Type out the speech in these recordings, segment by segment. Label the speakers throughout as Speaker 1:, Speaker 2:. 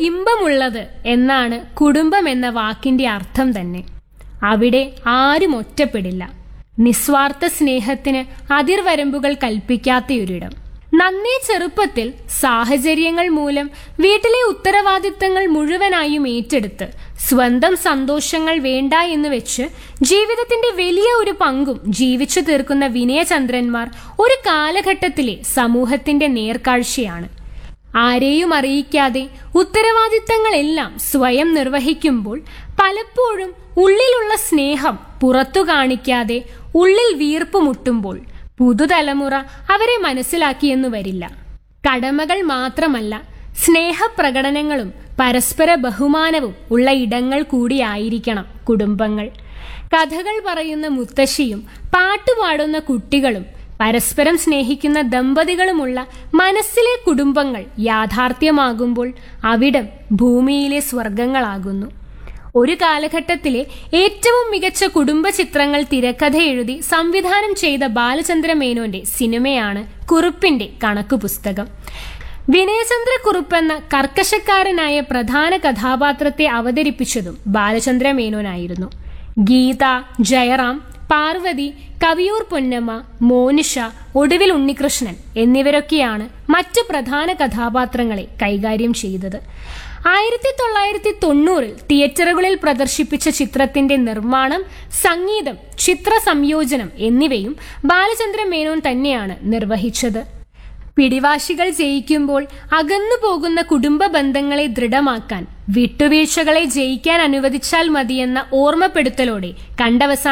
Speaker 1: ഇമ്പമുള്ളത് എന്നാണ് കുടുംബം എന്ന വാക്കിന്റെ അർത്ഥം തന്നെ അവിടെ ആരും ഒറ്റപ്പെടില്ല നിസ്വാർത്ഥ സ്നേഹത്തിന് അതിർവരമ്പുകൾ കൽപ്പിക്കാത്തയൊരിടം നന്നേ ചെറുപ്പത്തിൽ സാഹചര്യങ്ങൾ മൂലം വീട്ടിലെ ഉത്തരവാദിത്തങ്ങൾ മുഴുവനായും ഏറ്റെടുത്ത് സ്വന്തം സന്തോഷങ്ങൾ വേണ്ട എന്ന് വെച്ച് ജീവിതത്തിന്റെ വലിയ ഒരു പങ്കും ജീവിച്ചു തീർക്കുന്ന വിനയചന്ദ്രന്മാർ ഒരു കാലഘട്ടത്തിലെ സമൂഹത്തിന്റെ നേർക്കാഴ്ചയാണ് ആരെയും അറിയിക്കാതെ ഉത്തരവാദിത്തങ്ങളെല്ലാം സ്വയം നിർവഹിക്കുമ്പോൾ പലപ്പോഴും ഉള്ളിലുള്ള സ്നേഹം പുറത്തു കാണിക്കാതെ ഉള്ളിൽ വീർപ്പ് മുട്ടുമ്പോൾ പുതുതലമുറ അവരെ മനസ്സിലാക്കിയെന്നു വരില്ല കടമകൾ മാത്രമല്ല സ്നേഹപ്രകടനങ്ങളും പരസ്പര ബഹുമാനവും ഉള്ള ഇടങ്ങൾ കൂടിയായിരിക്കണം കുടുംബങ്ങൾ കഥകൾ പറയുന്ന മുത്തശ്ശിയും പാട്ടുപാടുന്ന കുട്ടികളും പരസ്പരം സ്നേഹിക്കുന്ന ദമ്പതികളുമുള്ള മനസ്സിലെ കുടുംബങ്ങൾ യാഥാർത്ഥ്യമാകുമ്പോൾ അവിടം ഭൂമിയിലെ സ്വർഗങ്ങളാകുന്നു ഒരു കാലഘട്ടത്തിലെ ഏറ്റവും മികച്ച കുടുംബ ചിത്രങ്ങൾ തിരക്കഥ എഴുതി സംവിധാനം ചെയ്ത ബാലചന്ദ്ര മേനോന്റെ സിനിമയാണ് കുറുപ്പിന്റെ കണക്കു പുസ്തകം വിനയചന്ദ്ര കുറുപ്പെന്ന കർക്കശക്കാരനായ പ്രധാന കഥാപാത്രത്തെ അവതരിപ്പിച്ചതും ബാലചന്ദ്ര മേനോനായിരുന്നു ഗീത ജയറാം പാർവതി കവിയൂർ പൊന്നമ്മ മോനിഷ ഒടുവിൽ ഉണ്ണികൃഷ്ണൻ എന്നിവരൊക്കെയാണ് മറ്റു പ്രധാന കഥാപാത്രങ്ങളെ കൈകാര്യം ചെയ്തത് ആയിരത്തി തൊള്ളായിരത്തി തൊണ്ണൂറിൽ തിയേറ്ററുകളിൽ പ്രദർശിപ്പിച്ച ചിത്രത്തിന്റെ നിർമ്മാണം സംഗീതം ചിത്ര സംയോജനം എന്നിവയും ബാലചന്ദ്ര മേനോൻ തന്നെയാണ് നിർവഹിച്ചത് പിടിവാശികൾ ജയിക്കുമ്പോൾ അകന്നു പോകുന്ന കുടുംബ ബന്ധങ്ങളെ ദൃഢമാക്കാൻ വിട്ടുവീഴ്ചകളെ ജയിക്കാൻ അനുവദിച്ചാൽ മതിയെന്ന ഓർമ്മപ്പെടുത്തലോടെ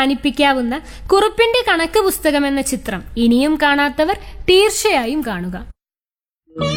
Speaker 1: കണ്ടവസാനിപ്പിക്കാവുന്ന കുറുപ്പിന്റെ കണക്ക് പുസ്തകം എന്ന ചിത്രം ഇനിയും കാണാത്തവർ തീർച്ചയായും കാണുക